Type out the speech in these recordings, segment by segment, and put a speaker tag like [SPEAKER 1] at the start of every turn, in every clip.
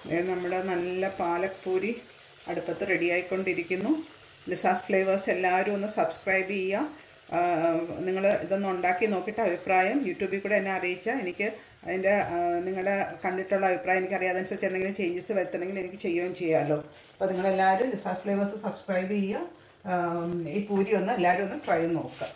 [SPEAKER 1] ദേ നമ്മുടെ നല്ല പാലക്പൂരി അടുപ്പത്ത് റെഡിയായിക്കൊണ്ടിരിക്കുന്നു ലിസാസ് ഫ്ലേവേഴ്സ് എല്ലാവരും ഒന്ന് സബ്സ്ക്രൈബ് ചെയ്യുക നിങ്ങൾ ഇതൊന്ന് ഉണ്ടാക്കി നോക്കിയിട്ട് അഭിപ്രായം യൂട്യൂബിൽ കൂടെ എന്നെ അറിയിച്ചാൽ എനിക്ക് അതിൻ്റെ നിങ്ങളുടെ കണ്ടിട്ടുള്ള അഭിപ്രായം എനിക്ക് അറിയാതനുസരിച്ച് എന്തെങ്കിലും ചേഞ്ചസ് വരുത്തണമെങ്കിൽ എനിക്ക് ചെയ്യുകയും ചെയ്യാമല്ലോ അപ്പോൾ നിങ്ങളെല്ലാവരും ലിസാസ് ഫ്ലേവേഴ്സ് സബ്സ്ക്രൈബ് ചെയ്യുക ആം, ഈ പൂരി ഒന്ന് എല്ലാവരും ഒന്ന് ട്രൈ ചെയ്ത് നോക്കുക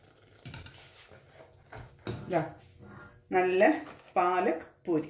[SPEAKER 1] ഇതാ നല്ല palak puri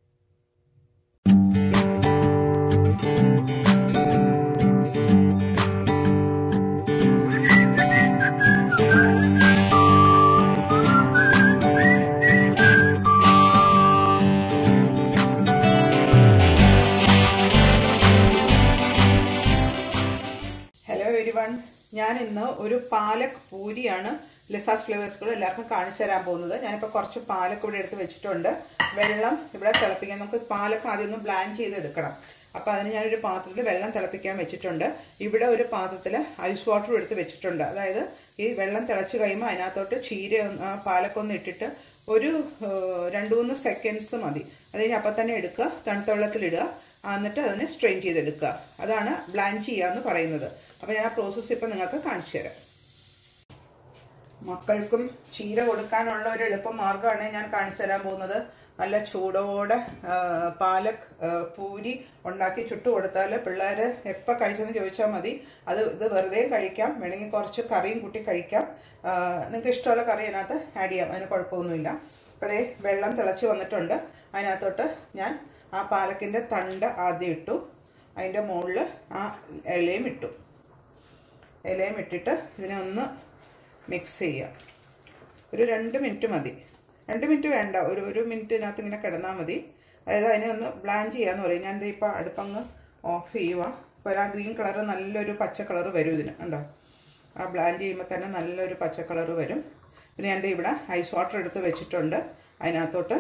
[SPEAKER 1] hello everyone ഞാൻ ഇന്ന് ഒരു പാലക് പൂരിയാണ് ലിസാസ് ഫ്ലേവേഴ്സ് കൂടെ എല്ലാവർക്കും കാണിച്ചു തരാൻ പോകുന്നത് ഞാനിപ്പോൾ കുറച്ച് പാലക്ക് ഇവിടെ എടുത്ത് വെച്ചിട്ടുണ്ട് വെള്ളം ഇവിടെ തിളപ്പിക്കാൻ നമുക്ക് പാലക്ക് ആദ്യം ഒന്ന് ബ്ലാൻ ചെയ്തെടുക്കണം അപ്പോൾ അതിന് ഞാനൊരു പാത്രത്തിൽ വെള്ളം തിളപ്പിക്കാൻ വെച്ചിട്ടുണ്ട് ഇവിടെ ഒരു പാത്രത്തിൽ ഐസ് വാട്ടർ എടുത്ത് വെച്ചിട്ടുണ്ട് അതായത് ഈ വെള്ളം തിളച്ച് കഴിയുമ്പോൾ അതിനകത്തോട്ട് ചീര ഒന്ന്- ആ പാലക്കൊന്ന് ഇട്ടിട്ട് ഒരു ഏഹ്, രണ്ട് മൂന്ന് സെക്കൻഡ്സ് മതി അത് കഴിഞ്ഞ് അപ്പം തന്നെ എടുക്കുക തണുത്ത വെള്ളത്തിലിടുക എന്നിട്ട് അതിനെ സ്ട്രെയിൻ ചെയ്തെടുക്കുക അതാണ് ബ്ലാൻഡ് ചെയ്യുക എന്ന് പറയുന്നത് അപ്പോൾ ഞാൻ ആ പ്രോസസ്സ് ഇപ്പം നിങ്ങൾക്ക് കാണിച്ചു തരാം മക്കൾക്കും ചീര കൊടുക്കാനുള്ള ഒരു എളുപ്പ മാർഗ്ഗമാണ് ഞാൻ കാണിച്ചു തരാൻ പോകുന്നത് നല്ല ചൂടോടെ ആ, പാലക് ആ, പൂരി ഉണ്ടാക്കി ചുട്ടു കൊടുത്താൽ പിള്ളേർ എപ്പോൾ കഴിച്ചെന്ന് ചോദിച്ചാൽ മതി അത് ഇത് വെറുതെ കഴിക്കാം വേണമെങ്കിൽ കുറച്ച് കറിയും കൂട്ടി കഴിക്കാം നിങ്ങൾക്ക് ഇഷ്ടമുള്ള കറി അതിനകത്ത് ആഡ് ചെയ്യാം അതിന് കുഴപ്പമൊന്നുമില്ല അപ്പോൾ അതേ വെള്ളം തിളച്ച് വന്നിട്ടുണ്ട് അതിനകത്തോട്ട് ഞാൻ ആ പാലക്കിൻ്റെ തണ്ട് ആദ്യം ഇട്ടു അതിൻ്റെ മുകളിൽ ആ ഇലയും ഇട്ടു ഇലയും ഇട്ടിട്ട് ഇതിനെ ഒന്ന് മിക്സ് ചെയ്യുക ഒരു രണ്ട് മിനിറ്റ് മതി രണ്ട് മിനിറ്റ് വേണ്ട ഒരു ഒരു മിനിറ്റിനകത്ത് ഇങ്ങനെ കിടന്നാൽ മതി അതായത് അതിനെ ഒന്ന് ബ്ലാൻഡ് ചെയ്യാന്ന് പറയും ഞാൻ ദേ ഇപ്പോൾ അടുപ്പങ്ങ് ഓഫ് ചെയ്യുക അപ്പോൾ ആ ഗ്രീൻ കളർ നല്ലൊരു പച്ച കളർ വരും ഇതിന് ഉണ്ടോ ആ ബ്ലാൻഡ് ചെയ്യുമ്പോൾ തന്നെ നല്ലൊരു പച്ച കളർ വരും പിന്നെ ഞാൻ ദേ ഇവിടെ ഐസ് വാട്ടർ എടുത്ത് വെച്ചിട്ടുണ്ട് അതിനകത്തോട്ട്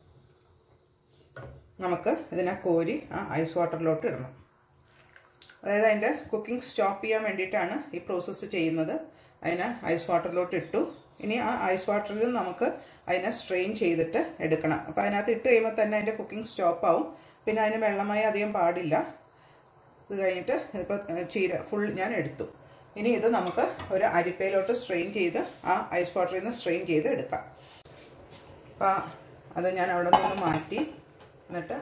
[SPEAKER 1] നമുക്ക് ഇതിനെ കോരി ആ ഐസ് വാട്ടറിലോട്ട് ഇടണം അതായത് അതിൻ്റെ കുക്കിംഗ് സ്റ്റോപ്പ് ചെയ്യാൻ വേണ്ടിയിട്ടാണ് ഈ പ്രോസസ്സ് ചെയ്യുന്നത് അതിനെ ഐസ് വാട്ടറിലോട്ട് ഇട്ടു ഇനി ആ ഐസ് വാട്ടറിൽ നിന്ന് നമുക്ക് അതിനെ സ്ട്രെയിൻ ചെയ്തിട്ട് എടുക്കണം അപ്പോൾ അതിനകത്ത് ഇട്ട് കഴിയുമ്പോൾ തന്നെ അതിൻ്റെ കുക്കിംഗ് സ്റ്റോപ്പ് ആവും പിന്നെ അതിന് വെള്ളമായി അധികം പാടില്ല ഇത് കഴിഞ്ഞിട്ട് ഇപ്പോൾ ചീര ഫുൾ ഞാൻ എടുത്തു ഇനി ഇത് നമുക്ക് ഒരു അരിപ്പയിലോട്ട് സ്ട്രെയിൻ ചെയ്ത് ആ ഐസ് വാട്ടറിൽ നിന്ന് സ്ട്രെയിൻ ചെയ്ത് എടുക്കാം അപ്പോൾ അത് ഞാൻ അവിടെ നിന്ന് മാറ്റി എന്നിട്ട്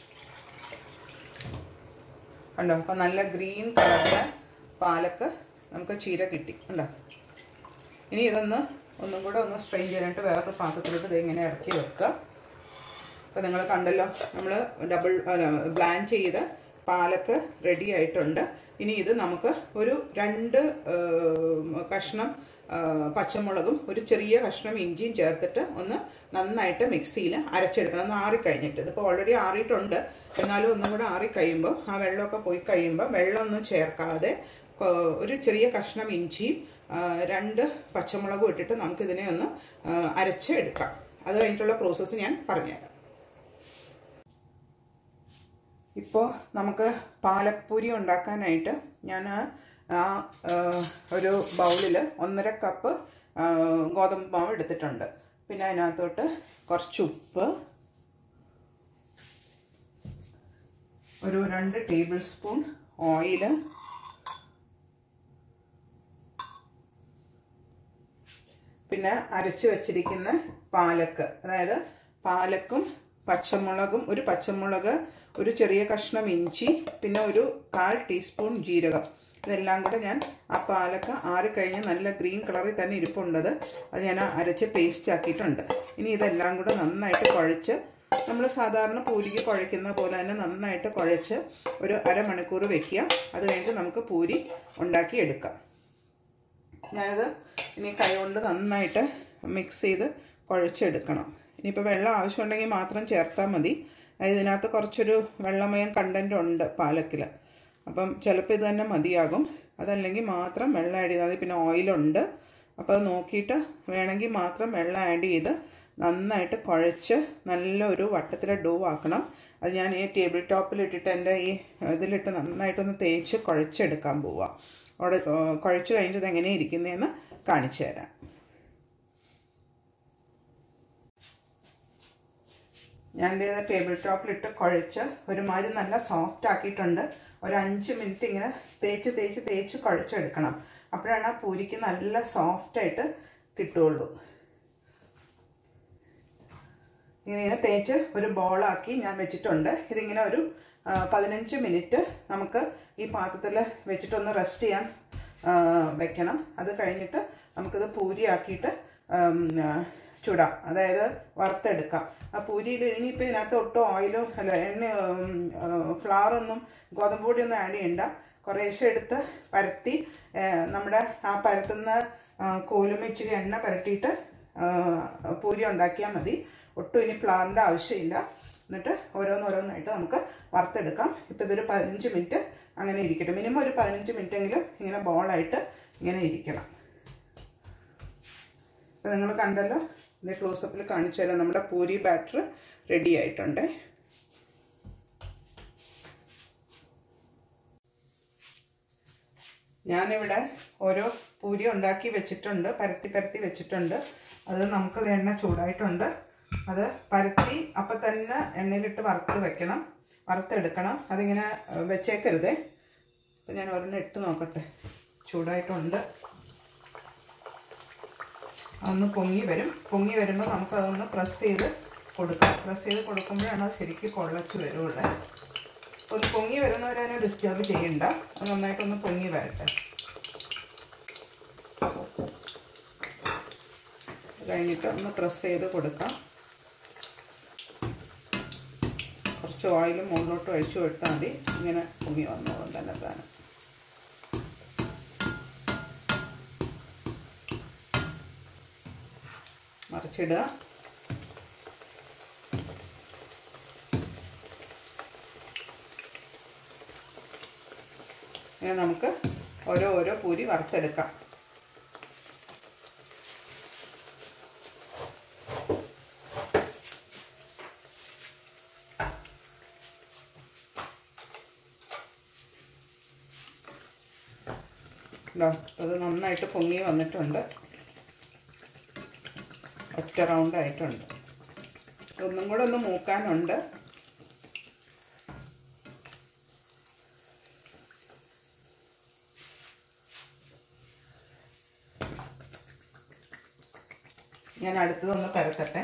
[SPEAKER 1] കണ്ടോ അപ്പം നല്ല ഗ്രീൻ കളറിലെ പാലക്ക് നമുക്ക് ചീര കിട്ടി കണ്ടോ ഇനി ഇതൊന്ന് ഒന്നും കൂടെ ഒന്ന് സ്ട്രെയിൻ ചെയ്യാനായിട്ട് വേറൊരു പാത്രത്തിലേക്ക് ഇത് ഇങ്ങനെ ഇറക്കി വെക്കുക അപ്പോൾ നിങ്ങൾ കണ്ടല്ലോ നമ്മൾ ഡബിൾ ബ്ലാൻ ചെയ്ത് പാലക്ക് റെഡി ആയിട്ടുണ്ട് ഇനി ഇത് നമുക്ക് ഒരു രണ്ട് ഏഹ്, കഷ്ണം ഏഹ്, പച്ചമുളകും ഒരു ചെറിയ കഷ്ണം ഇഞ്ചിയും ചേർത്തിട്ട് ഒന്ന് നന്നായിട്ട് മിക്സിയിൽ അരച്ചെടുക്കണം ഒന്ന് ആറിക്കഴിഞ്ഞിട്ട് ഇതിപ്പോൾ ഓൾറെഡി ആറിയിട്ടുണ്ട് എന്നാലും ഒന്നും കൂടെ ആറിക്കഴിയുമ്പോൾ ആ വെള്ളമൊക്കെ പോയി കഴിയുമ്പോൾ വെള്ളമൊന്നും ചേർക്കാതെ കൊ- ഒരു ചെറിയ കഷ്ണം ഇഞ്ചിയും ആ, രണ്ട് പച്ചമുളകും ഇട്ടിട്ട് നമുക്കിതിനെ ഒന്ന് ആ, അരച്ച് എടുക്കാം അത് കഴിഞ്ഞിട്ടുള്ള പ്രോസസ്സ് ഞാൻ പറഞ്ഞുതരാം ഇപ്പോൾ നമുക്ക് പാലപ്പൂരി ഉണ്ടാക്കാനായിട്ട് ഞാൻ ആ ആ, ഒരു ബൗളിൽ ഒന്നര കപ്പ് ആ, ഗോതമ്പ് മാവ് എടുത്തിട്ടുണ്ട് പിന്നെ അതിനകത്തോട്ട് കുറച്ച് ഉപ്പ് ഒരു രണ്ട് ടേബിൾ സ്പൂൺ ഓയില് പിന്നെ അരച്ച് വെച്ചിരിക്കുന്ന പാലക്ക് അതായത് പാലക്കും പച്ചമുളകും ഒരു പച്ചമുളക് ഒരു ചെറിയ കഷ്ണം ഇഞ്ചി പിന്നെ ഒരു കാൽ ടീസ്പൂൺ ജീരകം ഇതെല്ലാം കൂടെ ഞാൻ ആ പാലക്ക ആറിക്കഴിഞ്ഞ് നല്ല ഗ്രീൻ കളറിൽ തന്നെ ഇരിപ്പുണ്ടത് അത് ഞാൻ അരച്ച് പേസ്റ്റ് ആക്കിയിട്ടുണ്ട് ഇനി ഇതെല്ലാം കൂടെ നന്നായിട്ട് കുഴച്ച് നമ്മൾ സാധാരണ പൂരിക്ക് കുഴയ്ക്കുന്ന പോലെ തന്നെ നന്നായിട്ട് കുഴച്ച് ഒരു അരമണിക്കൂർ വെക്കുക അത് കഴിഞ്ഞിട്ട് നമുക്ക് പൂരി ഉണ്ടാക്കി എടുക്കാം ഞാനത് ഇനി കൈകൊണ്ട് നന്നായിട്ട് മിക്സ് ചെയ്ത് കുഴച്ചെടുക്കണം ഇനിയിപ്പോൾ വെള്ളം ആവശ്യമുണ്ടെങ്കിൽ മാത്രം ചേർത്താൽ മതി ഇതിനകത്ത് കുറച്ചൊരു വെള്ളമയം കണ്ടൻറ് ഉണ്ട് പാലക്കിൽ അപ്പം ചിലപ്പോൾ ഇത് തന്നെ മതിയാകും അതല്ലെങ്കിൽ മാത്രം വെള്ളം ആഡ് ചെയ്താൽ മതി പിന്നെ ഓയിലുണ്ട് അപ്പോൾ അത് നോക്കിയിട്ട് വേണമെങ്കിൽ മാത്രം വെള്ളം ആഡ് ചെയ്ത് നന്നായിട്ട് കുഴച്ച് നല്ലൊരു വട്ടത്തിലെ ഡോ ആക്കണം അത് ഞാൻ ഈ ടേബിൾ ടോപ്പിൽ ഇട്ടിട്ട് എൻ്റെ ഈ ഇതിലിട്ട് നന്നായിട്ടൊന്ന് തേച്ച് കുഴച്ചെടുക്കാൻ പോവാം അവിടെ കുഴച്ച് കഴിഞ്ഞിട്ട് ഇത് എങ്ങനെയാണ് ഇരിക്കുന്നതെന്ന് കാണിച്ചു തരാം ഞാൻ ഇത് ടേബിൾ ടോപ്പിലിട്ട് കുഴച്ച് ഒരുമാതിരി നല്ല സോഫ്റ്റ് ആക്കിയിട്ടുണ്ട് ഒരു അഞ്ച് മിനിറ്റ് ഇങ്ങനെ തേച്ച് തേച്ച് തേച്ച് കുഴച്ചെടുക്കണം അപ്പോഴാണ് ആ പൂരിക്ക് നല്ല സോഫ്റ്റായിട്ട് കിട്ടുള്ളൂ ഇങ്ങനെ തേച്ച് ഒരു ബോളാക്കി ഞാൻ വെച്ചിട്ടുണ്ട് ഇതിങ്ങനെ ഒരു ആ, പതിനഞ്ച് മിനിറ്റ് നമുക്ക് ഈ പാത്രത്തിൽ വെച്ചിട്ടൊന്ന് റെസ്റ്റ് ചെയ്യാൻ ആ, വെക്കണം അത് കഴിഞ്ഞിട്ട് നമുക്കിത് പൂരിയാക്കിയിട്ട് ഉം, ആ, ചുടാം അതായത് വറുത്തെടുക്കാം ആ പൂരിയിൽ ഇനിയിപ്പോൾ ഇതിനകത്ത് ഒട്ടും ഓയിലോ അല്ല എണ്ണ ഫ്ലവർ ഒന്നും ഗോതമ്പ് പൊടിയൊന്നും ആഡ് ചെയ്യണ്ട കുറേശ്ശെ എടുത്ത് പരത്തി ആ, നമ്മുടെ ആ പരത്തുന്ന ആ, കോലും ഇച്ചിരി എണ്ണ പരട്ടിയിട്ട് ആ, പൂരി ഉണ്ടാക്കിയാൽ മതി ഒട്ടും ഇനി ഫ്ലവറിൻ്റെ ആവശ്യമില്ല എന്നിട്ട് ഓരോന്നോരോന്നായിട്ട് നമുക്ക് വറുത്തെടുക്കാം ഇപ്പോൾ ഇതൊരു പതിനഞ്ച് മിനിറ്റ് അങ്ങനെ ഇരിക്കട്ടെ മിനിമം ഒരു പതിനഞ്ച് മിനിറ്റ് എങ്കിലും ഇങ്ങനെ ബോളായിട്ട് ഇങ്ങനെ ഇരിക്കണം ഇപ്പം നിങ്ങൾ കണ്ടല്ലോ ഇത് ക്ലോസപ്പിൽ കാണിച്ചു തരാം നമ്മുടെ പൂരി ബാറ്റർ റെഡി ആയിട്ടുണ്ട് ഞാനിവിടെ ഓരോ പൂരി ഉണ്ടാക്കി വെച്ചിട്ടുണ്ട് പരത്തി പരത്തി വെച്ചിട്ടുണ്ട് അത് നമുക്ക് എണ്ണ ചൂടായിട്ടുണ്ട് അത് പരത്തി അപ്പം തന്നെ എണ്ണയിലിട്ട് വറുത്ത് വെക്കണം വറുത്തെടുക്കണം അതിങ്ങനെ ഏഹ്, വെച്ചേക്കരുതേ അപ്പം ഞാൻ ഒരെണ്ണം ഇട്ട് നോക്കട്ടെ ചൂടായിട്ടുണ്ട് അതൊന്ന് പൊങ്ങി വരും പൊങ്ങി വരുമ്പോൾ നമുക്കതൊന്ന് പ്രസ് ചെയ്ത് കൊടുക്കാം പ്രസ് ചെയ്ത് കൊടുക്കുമ്പോഴാണ് അത് ശരിക്കും പൊള്ളച്ച് വരുള്ളൂ ഒന്ന് പൊങ്ങി വരുന്നവരെ അതിനെ ഡിസ്റ്റർബ് ചെയ്യണ്ട അത് നന്നായിട്ടൊന്ന് പൊങ്ങി വരട്ടെ അത് കഴിഞ്ഞിട്ട് ഒന്ന് പ്രസ് ചെയ്ത് കൊടുക്കാം കുറച്ച് ഓയിൽ മുകളിലോട്ട് ഒഴിച്ചു വിട്ടാൽ മതി ഇങ്ങനെ പൊങ്ങി വന്നോളും തന്നെ താനും മറിച്ചിടുക ഇങ്ങനെ നമുക്ക് ഓരോ ഓരോ പൂരി വറുത്തെടുക്കാം ഉണ്ടോ? അത് നന്നായിട്ട് പൊങ്ങി വന്നിട്ടുണ്ട് ഒറ്റ റൗണ്ട് ആയിട്ടുണ്ട് ഒന്നും കൂടെ ഒന്ന് മൂക്കാനുണ്ട് ഞാൻ അടുത്തതൊന്ന് പരത്തട്ടെ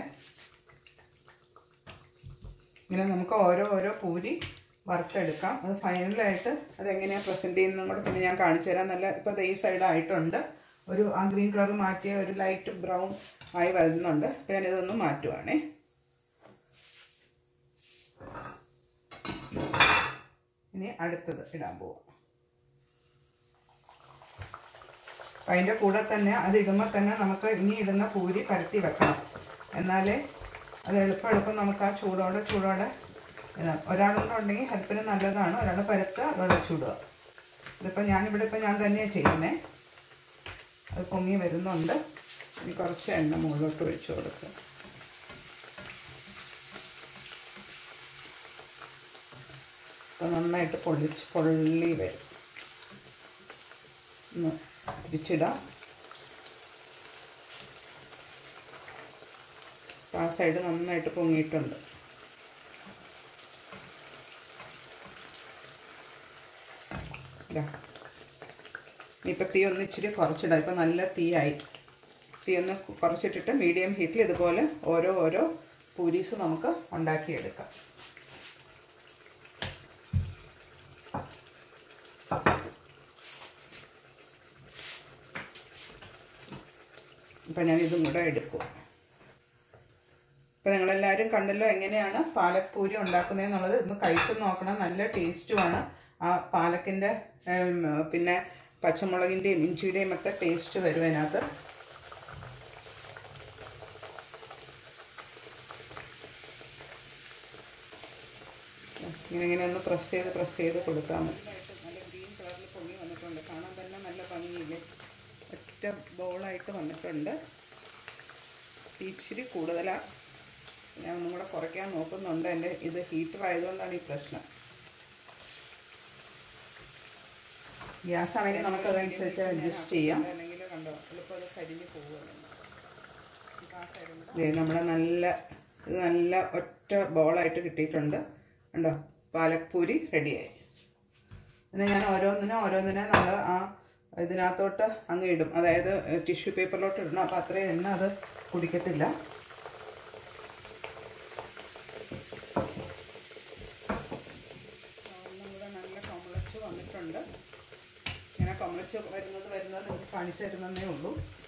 [SPEAKER 1] ഇങ്ങനെ നമുക്ക് ഓരോ ഓരോ പൂരി വറുത്തെടുക്കാം അത് ഫൈനലായിട്ട് അതെങ്ങനെയാണ് പ്രസൻറ്റ് ചെയ്യുന്നതും കൂടെ പിന്നെ ഞാൻ കാണിച്ചു തരാം നല്ല ഇപ്പോൾ അത് ഈ സൈഡ് ആയിട്ടുണ്ട് ഒരു ആ ഗ്രീൻ കളർ മാറ്റിയ ഒരു ലൈറ്റ് ബ്രൗൺ ആയി വരുന്നുണ്ട് അപ്പോൾ ഞാനിതൊന്ന് മാറ്റുവാണേ ഇനി അടുത്തത് ഇടാൻ പോവാം അപ്പം അതിൻ്റെ കൂടെ തന്നെ അത് ഇടുമ്പോൾ തന്നെ നമുക്ക് ഇനി ഇടുന്ന പൂരി പരത്തി വെക്കണം എന്നാലേ അത് എളുപ്പം എളുപ്പം നമുക്ക് ആ ചൂടോടെ ചൂടോടെ ഇടാം ഒരാളുടെ ഉണ്ടെങ്കിൽ ഹെൽപ്പിന് നല്ലതാണ് ഒരാൾ പരത്തുക അതോടെ ചൂടുക ഇതിപ്പോൾ ഞാനിവിടെ ഇപ്പം ഞാൻ തന്നെയാണ് ചെയ്യുന്നത് അത് പൊങ്ങി വരുന്നുണ്ട് ഇനി കുറച്ച് എണ്ണ മുകളിലോട്ട് ഒഴിച്ചു കൊടുക്കുക അപ്പോൾ നന്നായിട്ട് പൊള്ളിച്ച് പൊള്ളി വരും ഒന്ന് തിരിച്ചിടാം അപ്പോൾ ആ സൈഡ് നന്നായിട്ട് പൊങ്ങിയിട്ടുണ്ട് ഇതാ ഇപ്പം തീ ഒന്ന് ഇച്ചിരി കുറച്ചിടാം ഇപ്പം നല്ല തീയായി തീ ഒന്ന് കുറച്ചിട്ടിട്ട് മീഡിയം ഹീറ്റിൽ ഇതുപോലെ ഓരോ ഓരോ പൂരീസ് നമുക്ക് ഉണ്ടാക്കിയെടുക്കാം ഇപ്പം ഞാൻ ഇതും കൂടെ എടുക്കും ഇപ്പം നിങ്ങളെല്ലാവരും കണ്ടല്ലോ എങ്ങനെയാണ് പാലക്പൂരി ഉണ്ടാക്കുന്നത് എന്നുള്ളത് ഇന്ന് കഴിച്ചു നോക്കണം നല്ല ടേസ്റ്റുമാണ് ആ പാലക്കിൻ്റെ പിന്നെ പച്ചമുളകിൻ്റെയും ഇഞ്ചിയുടെയും ഒക്കെ ടേസ്റ്റ് വരും അതിനകത്ത് ഇങ്ങനെ ഇങ്ങനെ ഒന്ന് പ്രസ് ചെയ്ത് പ്രസ് ചെയ്ത് കൊടുക്കാൻ മതി നല്ല ഗ്രീൻ കളറിൽ പൊങ്ങി വന്നിട്ടുണ്ട് കാണാൻ തന്നെ നല്ല ഭംഗിയില്ലേ ഒറ്റ ബോളായിട്ട് വന്നിട്ടുണ്ട് ഇച്ചിരി കൂടുതലാണ് ഞാൻ ഒന്നും കൂടെ കുറയ്ക്കാൻ നോക്കുന്നുണ്ട് എൻ്റെ ഇത് ഹീറ്റർ ആയതുകൊണ്ടാണ് ഈ പ്രശ്നം ഗ്യാസ് ആണെങ്കിൽ നമുക്കതനുസരിച്ച് അഡ്ജസ്റ്റ് ചെയ്യാം അല്ലെങ്കിൽ കണ്ടോ എളുപ്പം അത് കരിഞ്ഞ് പോകുമല്ലോ നമ്മുടെ നല്ല ഇത് നല്ല ഒറ്റ ബോളായിട്ട് കിട്ടിയിട്ടുണ്ട് കണ്ടോ പാലക്പൂരി റെഡിയായി പിന്നെ ഞാൻ ഓരോന്നിനും ഓരോന്നിനെ നമ്മൾ ആ ഇതിനകത്തോട്ട് അങ്ങ് ഇടും അതായത് ടിഷ്യൂ പേപ്പറിലോട്ട് ഇടണം അപ്പോൾ അത്രയും എണ്ണ അത് കുടിക്കത്തില്ല ഒന്നും കൂടെ നല്ല കൊമളച്ച് വന്നിട്ടുണ്ട് ഇങ്ങനെ കൊമളച്ച് വരുന്നത് വരുന്നത് നിങ്ങൾക്ക് കാണിച്ചു തരുന്നതേ ഉള്ളൂ